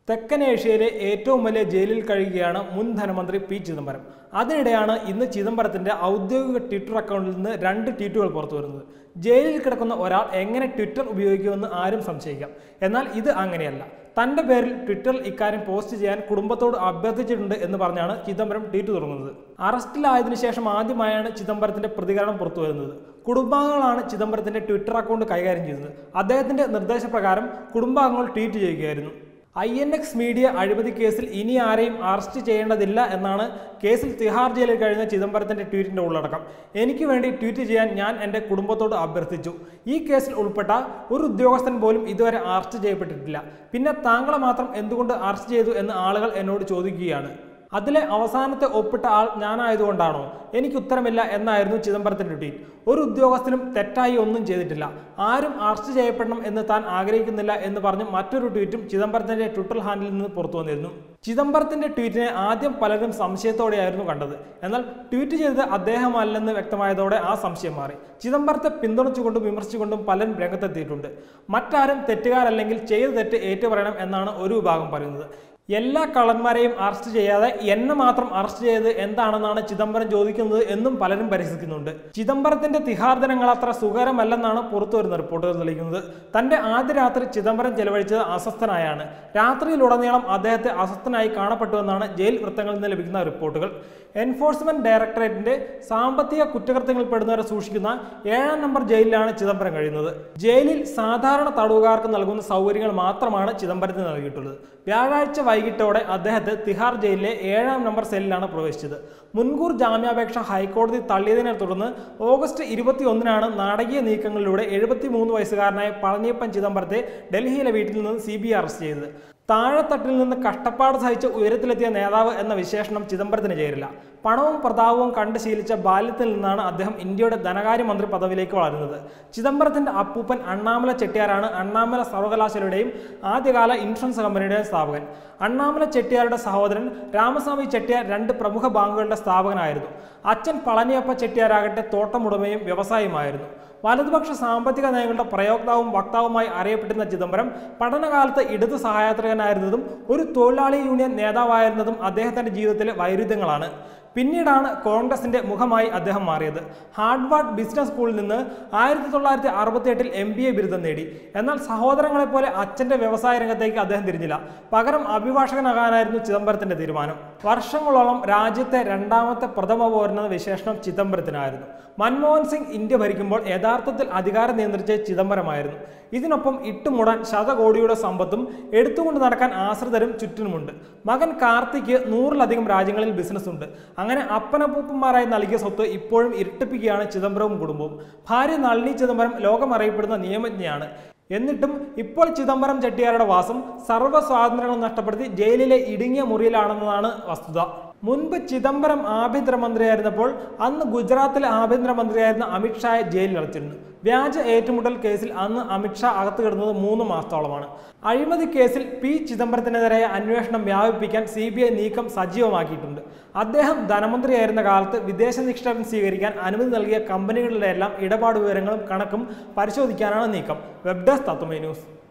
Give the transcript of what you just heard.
തെക്കൻ ഏഷ്യയിലെ ഏറ്റവും വലിയ ജയിലിൽ കഴിയുകയാണ് മുൻ ധനമന്ത്രി പി ചിദംബരം അതിനിടെയാണ് ഇന്ന് ചിദംബരത്തിന്റെ ഔദ്യോഗിക ട്വിറ്റർ അക്കൗണ്ടിൽ നിന്ന് രണ്ട് ട്വീറ്റുകൾ പുറത്തു വരുന്നത് ജയിലിൽ കിടക്കുന്ന ഒരാൾ എങ്ങനെ ട്വിറ്റർ ഉപയോഗിക്കുമെന്ന് ആരും സംശയിക്കാം എന്നാൽ ഇത് അങ്ങനെയല്ല തന്റെ പേരിൽ ട്വിറ്ററിൽ ഇക്കാര്യം പോസ്റ്റ് ചെയ്യാൻ കുടുംബത്തോട് അഭ്യർത്ഥിച്ചിട്ടുണ്ട് എന്ന് പറഞ്ഞാണ് ചിദംബരം ട്വീറ്റ് തുടങ്ങുന്നത് അറസ്റ്റിലായതിനു ശേഷം ആദ്യമായാണ് ചിദംബരത്തിന്റെ പ്രതികരണം പുറത്തു വരുന്നത് കുടുംബാംഗങ്ങളാണ് ചിദംബരത്തിന്റെ ട്വിറ്റർ അക്കൗണ്ട് കൈകാര്യം ചെയ്തത് അദ്ദേഹത്തിന്റെ നിർദ്ദേശപ്രകാരം കുടുംബാംഗങ്ങൾ ട്വീറ്റ് ചെയ്യുകയായിരുന്നു ഐ എൻ എക്സ് മീഡിയ അഴിമതി കേസിൽ ഇനി ആരെയും അറസ്റ്റ് ചെയ്യേണ്ടതില്ല എന്നാണ് കേസിൽ തിഹാർ ജയിലിൽ കഴിയുന്ന ചിദംബരത്തിന്റെ ട്വീറ്റിന്റെ ഉള്ളടക്കം എനിക്ക് വേണ്ടി ട്വീറ്റ് ചെയ്യാൻ ഞാൻ എൻ്റെ കുടുംബത്തോട് അഭ്യർത്ഥിച്ചു ഈ കേസിൽ ഉൾപ്പെട്ട ഒരു ഉദ്യോഗസ്ഥൻ പോലും ഇതുവരെ അറസ്റ്റ് ചെയ്യപ്പെട്ടിട്ടില്ല പിന്നെ താങ്കളെ മാത്രം എന്തുകൊണ്ട് അറസ്റ്റ് ചെയ്തു എന്ന് ആളുകൾ എന്നോട് ചോദിക്കുകയാണ് അതിലെ അവസാനത്തെ ഒപ്പിട്ട ആൾ ഞാനായതുകൊണ്ടാണോ എനിക്ക് ഉത്തരമില്ല എന്നായിരുന്നു ചിദംബരത്തിന്റെ ട്വീറ്റ് ഒരു ഉദ്യോഗസ്ഥനും തെറ്റായി ഒന്നും ചെയ്തിട്ടില്ല ആരും അറസ്റ്റ് ചെയ്യപ്പെടണം എന്ന് താൻ ആഗ്രഹിക്കുന്നില്ല എന്ന് പറഞ്ഞ് മറ്റൊരു ട്വീറ്റും ചിദംബരത്തിന്റെ ട്വിറ്റർ ഹാൻഡിൽ നിന്ന് പുറത്തു വന്നിരുന്നു ചിദംബരത്തിന്റെ ട്വീറ്റിനെ ആദ്യം പലരും സംശയത്തോടെയായിരുന്നു കണ്ടത് എന്നാൽ ട്വീറ്റ് ചെയ്തത് അദ്ദേഹമല്ലെന്ന് വ്യക്തമായതോടെ ആ സംശയം മാറി ചിദംബരത്തെ പിന്തുണച്ചുകൊണ്ടും വിമർശിച്ചുകൊണ്ടും പലരും രംഗത്തെത്തിയിട്ടുണ്ട് മറ്റാരും തെറ്റുകാരല്ലെങ്കിൽ ചെയ്ത തെറ്റ് ഏറ്റുപറയണം എന്നാണ് ഒരു വിഭാഗം പറയുന്നത് എല്ലാ കള്ളന്മാരെയും അറസ്റ്റ് ചെയ്യാതെ എന്നെ മാത്രം അറസ്റ്റ് ചെയ്തത് എന്താണെന്നാണ് ചിദംബരം ചോദിക്കുന്നത് എന്നും പലരും പരിഹസിക്കുന്നുണ്ട് ചിദംബരത്തിന്റെ തിഹാർ ദിനങ്ങൾ അത്ര സുഖകരമല്ലെന്നാണ് പുറത്തുവരുന്ന റിപ്പോർട്ടുകൾ തെളിയിക്കുന്നത് തന്റെ ആദ്യ രാത്രി ചിദംബരം ചെലവഴിച്ചത് അസ്വസ്ഥനായാണ് രാത്രിയിലുടനീളം അദ്ദേഹത്തെ അസ്വസ്ഥനായി കാണപ്പെട്ടുവെന്നാണ് ജയിൽ വൃത്തങ്ങളിൽ നിന്ന് ലഭിക്കുന്ന റിപ്പോർട്ടുകൾ എൻഫോഴ്സ്മെന്റ് ഡയറക്ടറേറ്റിന്റെ സാമ്പത്തിക കുറ്റകൃത്യങ്ങളിൽ പെടുന്നവരെ സൂക്ഷിക്കുന്ന ഏഴാം നമ്പർ ജയിലിലാണ് ചിദംബരം കഴിയുന്നത് ജയിലിൽ സാധാരണ തടവുകാർക്ക് നൽകുന്ന സൗകര്യങ്ങൾ മാത്രമാണ് ചിദംബരത്തിന് നൽകിയിട്ടുള്ളത് വ്യാഴാഴ്ച വൈകിട്ടോടെ അദ്ദേഹത്തെ തിഹാർ ജയിലിലെ ഏഴാം നമ്പർ സെല്ലിലാണ് പ്രവേശിച്ചത് മുൻകൂർ ജാമ്യാപേക്ഷ ഹൈക്കോടതി തള്ളിയതിനെ തുടർന്ന് ഓഗസ്റ്റ് ഇരുപത്തി ഒന്നിനാണ് നാടകീയ നീക്കങ്ങളിലൂടെ എഴുപത്തി മൂന്ന് വയസ്സുകാരനായ പളനിയപ്പൻ ചിദംബരത്തെ ഡൽഹിയിലെ വീട്ടിൽ നിന്ന് സി ബി ഐ അറസ്റ്റ് ചെയ്തത് താഴെത്തട്ടിൽ നിന്ന് കഷ്ടപ്പാട് സഹിച്ച് ഉയരത്തിലെത്തിയ നേതാവ് എന്ന വിശേഷണം ചിദംബരത്തിന് ചേരില്ല പണവും പ്രതാപവും കണ്ട് ശീലിച്ച ബാല്യത്തിൽ നിന്നാണ് അദ്ദേഹം ഇന്ത്യയുടെ ധനകാര്യമന്ത്രി പദവിയിലേക്ക് വളരുന്നത് ചിദംബരത്തിന്റെ അപ്പൂപ്പൻ അണ്ണാമല ചെട്ടിയാരാണ് അണ്ണാമല സർവകലാശാലയുടെയും ആദ്യകാല ഇൻഷുറൻസ് കമ്പനിയുടെയും സ്ഥാപകൻ അണ്ണാമല ചെട്ടിയാരുടെ സഹോദരൻ രാമസ്വാമി ചെട്ടിയാർ രണ്ട് പ്രമുഖ ബാങ്കുകളുടെ സ്ഥാപകനായിരുന്നു അച്ഛൻ പളനിയപ്പ ചെട്ടിയാരാകട്ടെ തോട്ടമുടമയും വ്യവസായിയുമായിരുന്നു വലതുപക്ഷ സാമ്പത്തിക നയങ്ങളുടെ പ്രയോക്താവും വക്താവുമായി അറിയപ്പെട്ടിരുന്ന ചിദംബരം പഠനകാലത്ത് ഇടത് സഹായാത്രികനായിരുന്നതും ഒരു തൊഴിലാളി യൂണിയൻ നേതാവായിരുന്നതും അദ്ദേഹത്തിന്റെ ജീവിതത്തിലെ വൈരുദ്ധ്യങ്ങളാണ് പിന്നീടാണ് കോൺഗ്രസിന്റെ മുഖമായി അദ്ദേഹം മാറിയത് ഹാർഡ്വാർഡ് ബിസിനസ് സ്കൂളിൽ നിന്ന് ആയിരത്തി തൊള്ളായിരത്തി അറുപത്തി എട്ടിൽ എം ബി എ ബിരുദം നേടി എന്നാൽ സഹോദരങ്ങളെപ്പോലെ അച്ഛന്റെ വ്യവസായ രംഗത്തേക്ക് അദ്ദേഹം തിരിഞ്ഞില്ല പകരം അഭിഭാഷകനാകാനായിരുന്നു ചിദംബരത്തിന്റെ തീരുമാനം വർഷങ്ങളോളം രാജ്യത്തെ രണ്ടാമത്തെ പ്രഥമ പൗരനെന്ന വിശേഷണം ചിദംബരത്തിനായിരുന്നു മൻമോഹൻ സിംഗ് ഇന്ത്യ ഭരിക്കുമ്പോൾ യഥാർത്ഥത്തിൽ അധികാരം നിയന്ത്രിച്ച ചിദംബരമായിരുന്നു ഇതിനൊപ്പം ഇട്ടുമൂടാൻ ശതകോടിയുടെ സമ്പത്തും എടുത്തുകൊണ്ട് നടക്കാൻ ആശ്രിതരും ചുറ്റിനുമുണ്ട് മകൻ കാർത്തിക്ക് നൂറിലധികം രാജ്യങ്ങളിൽ ബിസിനസ് ഉണ്ട് അങ്ങനെ അപ്പനപ്പൂപ്പന്മാരായി നൽകിയ സ്വത്ത് ഇപ്പോഴും ഇരട്ടിപ്പിക്കുകയാണ് ചിദംബരവും കുടുംബവും ഭാര്യ നളിനി ചിദംബരം ലോകം അറിയപ്പെടുന്ന നിയമജ്ഞയാണ് എന്നിട്ടും ഇപ്പോൾ ചിദംബരം ചെട്ടിയാരുടെ വാസം സർവ്വ സ്വാതന്ത്ര്യങ്ങളും നഷ്ടപ്പെടുത്തി ജയിലിലെ ഇടുങ്ങിയ മുറിയിലാണെന്നതാണ് വസ്തുത മുൻപ് ചിദംബരം ആഭ്യന്തരമന്ത്രിയായിരുന്നപ്പോൾ അന്ന് ഗുജറാത്തിലെ ആഭ്യന്തരമന്ത്രിയായിരുന്ന അമിത്ഷായെ ജയിലിൽ അടച്ചിരുന്നു വ്യാജ ഏറ്റുമുട്ടൽ കേസിൽ അന്ന് അമിത്ഷാ അകത്ത് കിടന്നത് മൂന്ന് മാസത്തോളമാണ് അഴിമതി കേസിൽ പി ചിദംബരത്തിനെതിരായ അന്വേഷണം വ്യാപിപ്പിക്കാൻ സി ബി ഐ നീക്കം സജീവമാക്കിയിട്ടുണ്ട് അദ്ദേഹം ധനമന്ത്രിയായിരുന്ന കാലത്ത് വിദേശ നിക്ഷേപം സ്വീകരിക്കാൻ അനുമതി നൽകിയ കമ്പനികളുടെ എല്ലാം ഇടപാട് വിവരങ്ങളും കണക്കും പരിശോധിക്കാനാണ് നീക്കം വെബ് ഡെസ്ക് തത്വമേ ന്യൂസ്